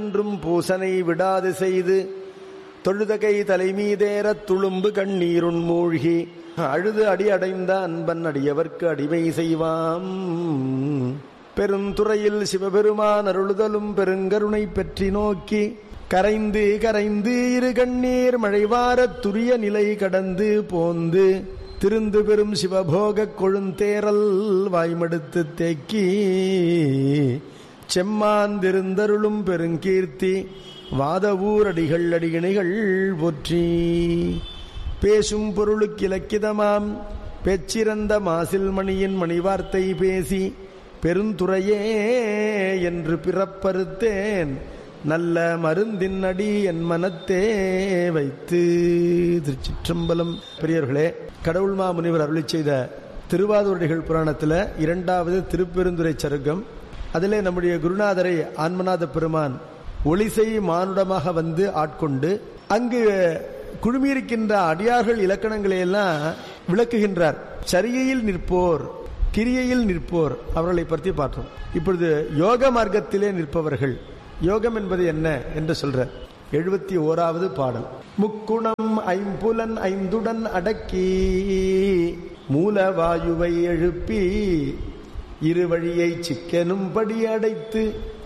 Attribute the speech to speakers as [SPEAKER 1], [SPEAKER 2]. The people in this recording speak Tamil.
[SPEAKER 1] என்றும் பூசனை விடாது செய்து தொழுதகை தலைமீதேறத் துளும்பு கண்ணீருண் மூழ்கி அழுது அடி அடைந்த அன்பன் அடியவர்க்கு அடிமை செய்வாம் பெருந்துறையில் சிவபெருமான் அருளுதலும் பெருங்கருணை பெற்றி நோக்கி கரைந்து கரைந்து இரு கண்ணீர் மழைவாரத் துரிய நிலை கடந்து போந்து திருந்து பெரும் சிவபோகக் கொழுந்தேரல் வாய்மடுத்து தேக்கி செம்மாந்திருந்தருளும் பெருங்கீர்த்தி வாதவூர் அடிகள் அடிகணிகள் போற்றி பேசும் பொருளுக்கு இலக்கிதமாம் பெச்சிறந்த மாசில் மணியின் மணிவார்த்தை பேசி பெருந்துறையே என்று பிறப்பறுத்தேன் நல்ல மருந்தின் அடி என் மனத்தே வைத்து திருச்சிற்றம்பலம் பெரியவர்களே கடவுள் முனிவர் அருளி செய்த திருவாதூரடிகள் புராணத்தில் இரண்டாவது திருப்பெருந்துரை சருக்கம் அதிலே நம்முடைய குருநாதரை ஆன்மநாத பெருமான் ஒளிசை மானுடமாக வந்து ஆட்கொண்டு அங்கு குழுமியிருக்கின்ற அடியார்கள் இலக்கணங்களை எல்லாம் விளக்குகின்றார் சரிகையில் நிற்போர் கிரியையில் நிற்போர் அவர்களை பற்றி பார்த்தோம் இப்பொழுது யோக மார்க்கத்திலே நிற்பவர்கள் யோகம் என்பது என்ன என்று சொல்ற எழுபத்தி ஓராவது பாடல் முக்குணம் ஐம்புலன் ஐந்துடன் அடக்கி மூலவாயுவை எழுப்பி இரு வழியை சிக்கனும்படி அடைத்து